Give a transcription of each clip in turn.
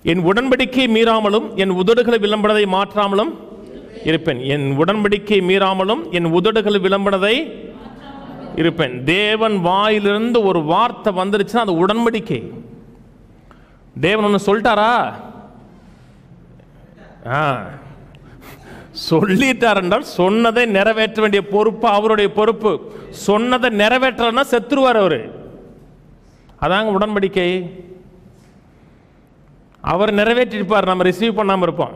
என் உடன்படிக்கை மீறாமலும் என் உதடுகளை விளம்பரதை மாற்றாமலும் இருப்பேன் என் உடன்படிக்கை மீறாமலும் என் உதடுகள் விளம்பரதை இருப்பேன் தேவன் வாயிலிருந்து ஒரு வார்த்தை வந்துருச்சுன்னா அது உடன்படிக்கை தேவன் ஒன்று சொல்லிட்டாரா ஆ சொல்லிட்டார் என்றால் சொன்னதை நிறைவேற்ற வேண்டிய பொறுப்பு அவருடைய பொறுப்பு சொன்னதை நிறைவேற்றலன்னா செத்துருவார் அவரு அதாங்க உடன்படிக்கை அவர் நிறைவேற்றிருப்பார் நம்ம ரிசீவ் பண்ணாமல் இருப்போம்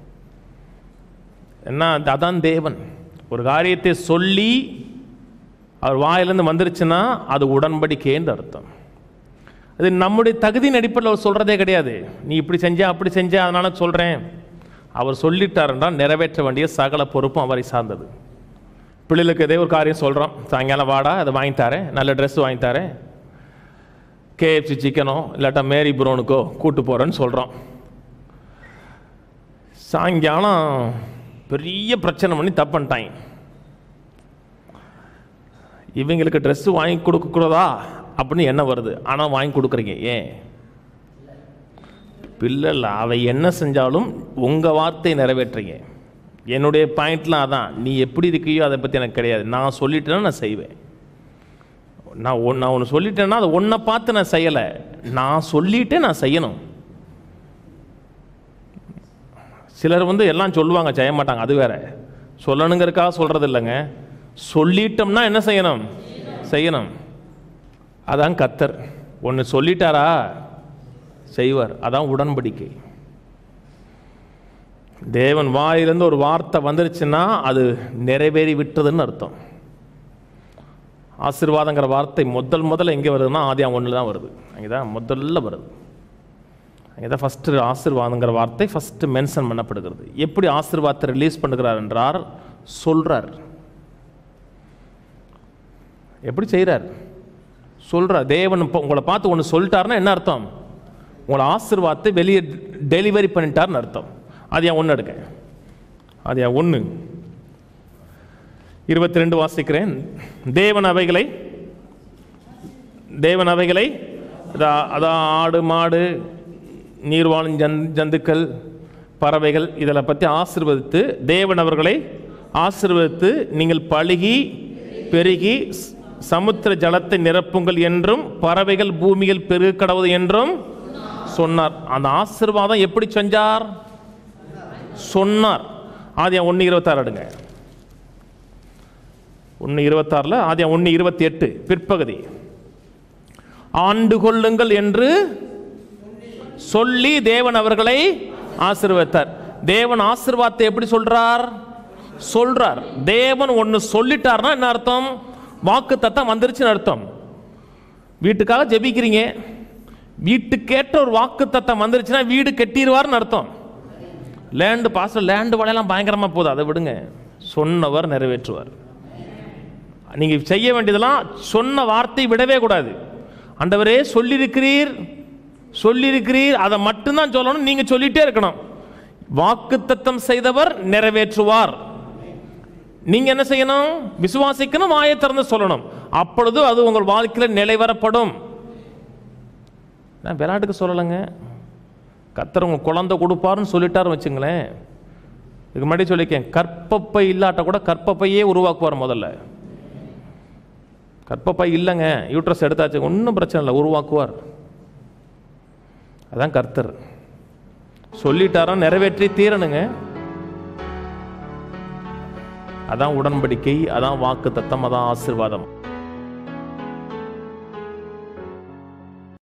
என்ன அதான் தேவன் ஒரு காரியத்தை சொல்லி அவர் வாயிலிருந்து வந்துருச்சுன்னா அது உடன்படிக்கைன்னு அர்த்தம் அது நம்முடைய தகுதியின் அடிப்படையில் அவர் சொல்கிறதே கிடையாது நீ இப்படி செஞ்ச அப்படி செஞ்ச அதனால சொல்கிறேன் அவர் சொல்லிட்டாருன்னா நிறைவேற்ற வேண்டிய சகல பொறுப்பும் அவரை சார்ந்தது பிள்ளைகளுக்கு ஏதோ ஒரு காரியம் சொல்கிறோம் சாயங்காலம் வாடா அதை வாங்கி தரேன் நல்ல ட்ரெஸ் வாங்கி தரேன் கேஎஃப்சி சிக்கனோ இல்லாட்டா மேரி ப்ரௌனுக்கோ கூட்டு போகிறேன்னு சொல்கிறோம் சாயங்காலம் பெரிய பிரச்சனை பண்ணி தப்பு பண்ணிட்டாங்க இவங்களுக்கு ட்ரெஸ்ஸு வாங்கி கொடுக்கக்கூடாதா அப்படின்னு என்ன வருது ஆனால் வாங்கி கொடுக்குறீங்க ஏன் இல்லை இல்லை அவை என்ன செஞ்சாலும் உங்கள் வார்த்தையை நிறைவேற்றுறீங்க என்னுடைய பாயிண்ட்லாம் அதான் நீ எப்படி இருக்கியோ அதை பற்றி எனக்கு கிடையாது நான் சொல்லிட்டேன்னா நான் செய்வேன் நான் ஒன்று நான் ஒன்று சொல்லிட்டேன்னா அதை ஒன்றை பார்த்து நான் செய்யலை நான் சொல்லிட்டே நான் செய்யணும் சிலர் வந்து எல்லாம் சொல்லுவாங்க செய்ய மாட்டாங்க அது வேற சொல்லணுங்கிறதுக்காக சொல்கிறது இல்லைங்க சொல்லிட்டோம்னா என்ன செய்யணும் செய்யணும் அதான் கத்தர் ஒன்று சொல்லிட்டாரா செய்வார் அதான் உடன்படிக்கை தேவன் வாயிலிருந்து ஒரு வார்த்தை வந்துருச்சுன்னா அது நிறைவேறி விட்டதுன்னு அர்த்தம் ஆசீர்வாதங்கிற வார்த்தை முதல் முதல்ல எங்கே வருதுன்னா ஆதியா ஒன்றில் தான் வருது அங்கே தான் முதல்ல வருது அங்கே தான் ஃபஸ்ட்டு ஆசீர்வாதங்கிற வார்த்தை ஃபஸ்ட்டு மென்ஷன் பண்ணப்படுகிறது எப்படி ஆசீர்வாதத்தை ரிலீஸ் பண்ணுகிறார் என்றார் சொல்கிறார் எப்படி செய்கிறார் சொல்கிறார் தேவன் இப்போ உங்களை பார்த்து ஒன்று சொல்லிட்டாருன்னா என்ன அர்த்தம் உங்களை ஆசீர்வாதத்தை வெளியே டெலிவரி பண்ணிட்டார்னு அர்த்தம் அது என் ஒன்று எடுக்க அது என் ஒன்று இருபத்தி ரெண்டு வாசிக்கிறேன் தேவன் அவைகளை தேவன் அவைகளை அதா- அதான் ஆடு மாடு நீர்வாழும் ஜந் ஜந்துக்கள் பறவைகள் இதில் பற்றி ஆசீர்வதித்து தேவன் அவர்களை ஆசீர்வதித்து நீங்கள் பழுகி பெருகி ஸ்- சமுத்திர ஜலத்தை நிரப்புங்கள் என்றும் பறவைகள் பூமியில் பெருக கடவுது என்றும் சொன்னார் அந்த ஆசீர்வாதம் எப்படி செஞ்சார் சொன்னார் ஆதியா ஒன்று இருபத்தாறு அடுங்க ஒன்று இருபத்தாறில் ஆதியா ஒன்று இருபத்தி எட்டு பிற்பகுதி ஆண்டு கொள்ளுங்கள் என்று சொல்லி தேவன் அவர்களை ஆசீர்வதித்தார் தேவன் ஆசீர்வாதத்தை எப்படி சொல்றார் சொல்றார் தேவன் ஒன்று சொல்லிட்டார்னா என்ன அர்த்தம் வாக்கு தத்தம் வந்துருச்சுன்னு அர்த்தம் வீட்டுக்காக ஜெபிக்கிறீங்க வீட்டுக்கேற்ற ஒரு வாக்கு தத்தம் வந்துருச்சுன்னா வீடு கட்டிடுவார்னு அர்த்தம் லேண்டு பாஸ்டர் லேண்டு வலையெல்லாம் பயங்கரமாக போகுது அதை விடுங்க சொன்னவர் நிறைவேற்றுவார் நீங்கள் செய்ய வேண்டியதெல்லாம் சொன்ன வார்த்தை விடவே கூடாது ஆண்டவரே சொல்லியிருக்கிறீர் சொல்லியிருக்கிறீர் அதை மட்டும்தான் சொல்லணும் நீங்கள் சொல்லிட்டே இருக்கணும் வாக்குத்தத்தம் செய்தவர் நிறைவேற்றுவார் நீங்க என்ன செய்யணும் விசுவாசிக்கணும் வாயை திறந்து சொல்லணும் அப்பொழுது அது உங்கள் வாழ்க்கையில் நிலைவரப்படும் நான் விளையாட்டுக்கு சொல்லலைங்க கத்தர் உங்க குழந்தை கொடுப்பாருன்னு சொல்லிட்டாருன்னு வச்சுங்களேன் இதுக்கு முன்னாடி சொல்லியிருக்கேன் கற்பப்பை இல்லாட்ட கூட கற்பப்பையே உருவாக்குவார் முதல்ல கற்பப்பை இல்லைங்க யூட்ரஸ் எடுத்தாச்சு ஒன்றும் பிரச்சனை இல்லை உருவாக்குவார் அதான் கர்த்தர் சொல்லிட்டாரா நிறைவேற்றி தீரணுங்க அதான் உடன்படிக்கை அதான் வாக்கு தத்தம் அதான் ஆசீர்வாதம்